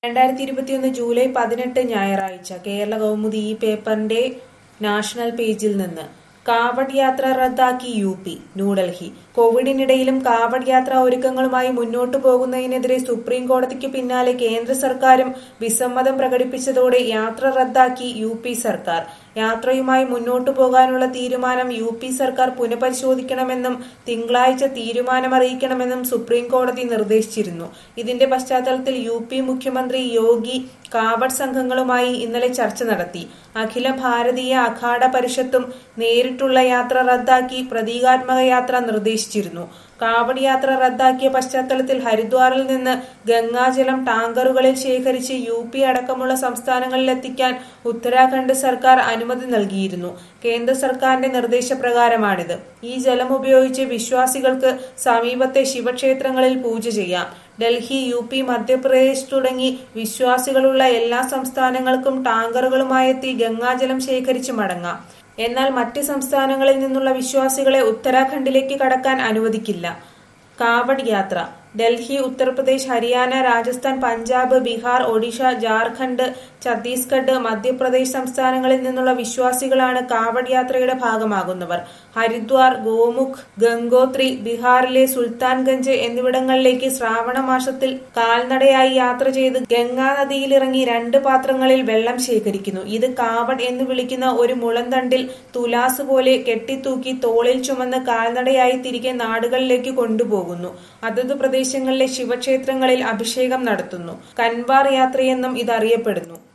രണ്ടായിരത്തി ഇരുപത്തിയൊന്ന് ജൂലൈ പതിനെട്ട് ഞായറാഴ്ച കേരള കൗമുദി ഈ പേപ്പറിന്റെ നാഷണൽ പേജിൽ നിന്ന് കാവഡ് യാത്ര റദ്ദാക്കി യു പി ന്യൂഡൽഹി കോവിഡിനിടയിലും കാവഡ് യാത്രാ ഒരുക്കങ്ങളുമായി മുന്നോട്ടു പോകുന്നതിനെതിരെ സുപ്രീം കോടതിക്ക് പിന്നാലെ കേന്ദ്ര സർക്കാരും വിസമ്മതം പ്രകടിപ്പിച്ചതോടെ യാത്ര റദ്ദാക്കി യു പി സർക്കാർ യാത്രയുമായി മുന്നോട്ടു പോകാനുള്ള തീരുമാനം യു പി സർക്കാർ പുനഃപരിശോധിക്കണമെന്നും തിങ്കളാഴ്ച തീരുമാനമറിയിക്കണമെന്നും സുപ്രീം കോടതി നിർദ്ദേശിച്ചിരുന്നു ഇതിന്റെ പശ്ചാത്തലത്തിൽ യു പി മുഖ്യമന്ത്രി യോഗി കാവഡ് സംഘങ്ങളുമായി ഇന്നലെ ചർച്ച നടത്തി അഖില ഭാരതീയ അഖാഡ പരിഷത്തും നേരിട്ടുള്ള യാത്ര റദ്ദാക്കി പ്രതീകാത്മക യാത്ര നിർദ്ദേശിച്ചിരുന്നു കാവഡ് യാത്ര റദ്ദാക്കിയ പശ്ചാത്തലത്തിൽ ഹരിദ്വാറിൽ നിന്ന് ഗംഗാജലം ടാങ്കറുകളിൽ ശേഖരിച്ച് യു പി അടക്കമുള്ള സംസ്ഥാനങ്ങളിലെത്തിക്കാൻ ഉത്തരാഖണ്ഡ് സർക്കാർ അനുമതി നൽകിയിരുന്നു കേന്ദ്ര സർക്കാരിന്റെ നിർദ്ദേശപ്രകാരമാണിത് ഈ ജലം ഉപയോഗിച്ച് വിശ്വാസികൾക്ക് സമീപത്തെ ശിവക്ഷേത്രങ്ങളിൽ പൂജ ചെയ്യാം ഡൽഹി യു പി മധ്യപ്രദേശ് തുടങ്ങി വിശ്വാസികളുള്ള എല്ലാ സംസ്ഥാനങ്ങൾക്കും ടാങ്കറുകളുമായെത്തി ഗംഗാജലം ശേഖരിച്ച് മടങ്ങാം എന്നാൽ മറ്റ് സംസ്ഥാനങ്ങളിൽ നിന്നുള്ള വിശ്വാസികളെ ഉത്തരാഖണ്ഡിലേക്ക് കടക്കാൻ അനുവദിക്കില്ല കാവഡ് യാത്ര ഡൽഹി ഉത്തർപ്രദേശ് ഹരിയാന രാജസ്ഥാൻ പഞ്ചാബ് ബീഹാർ ഒഡീഷ ജാർഖണ്ഡ് ഛത്തീസ്ഗഡ് മധ്യപ്രദേശ് സംസ്ഥാനങ്ങളിൽ നിന്നുള്ള വിശ്വാസികളാണ് കാവഡ് യാത്രയുടെ ഭാഗമാകുന്നവർ ഹരിദ്വാർ ഗോമുഖ് ഗംഗോത്രി ബീഹാറിലെ സുൽത്താൻഗഞ്ച് എന്നിവിടങ്ങളിലേക്ക് ശ്രാവണ മാസത്തിൽ കാൽനടയായി യാത്ര ചെയ്ത് ഗംഗാ നദിയിലിറങ്ങി രണ്ട് പാത്രങ്ങളിൽ വെള്ളം ശേഖരിക്കുന്നു ഇത് കാവഡ് എന്ന് വിളിക്കുന്ന ഒരു മുളന്തണ്ടിൽ തുലാസ് പോലെ കെട്ടിത്തൂക്കി തോളിൽ ചുമന്ന് കാൽനടയായി തിരികെ നാടുകളിലേക്ക് കൊണ്ടുപോകുന്നു അതത് പ്രദേശങ്ങളിലെ ശിവക്ഷേത്രങ്ങളിൽ അഭിഷേകം നടത്തുന്നു കൻവാർ യാത്രയെന്നും ഇത് അറിയപ്പെടുന്നു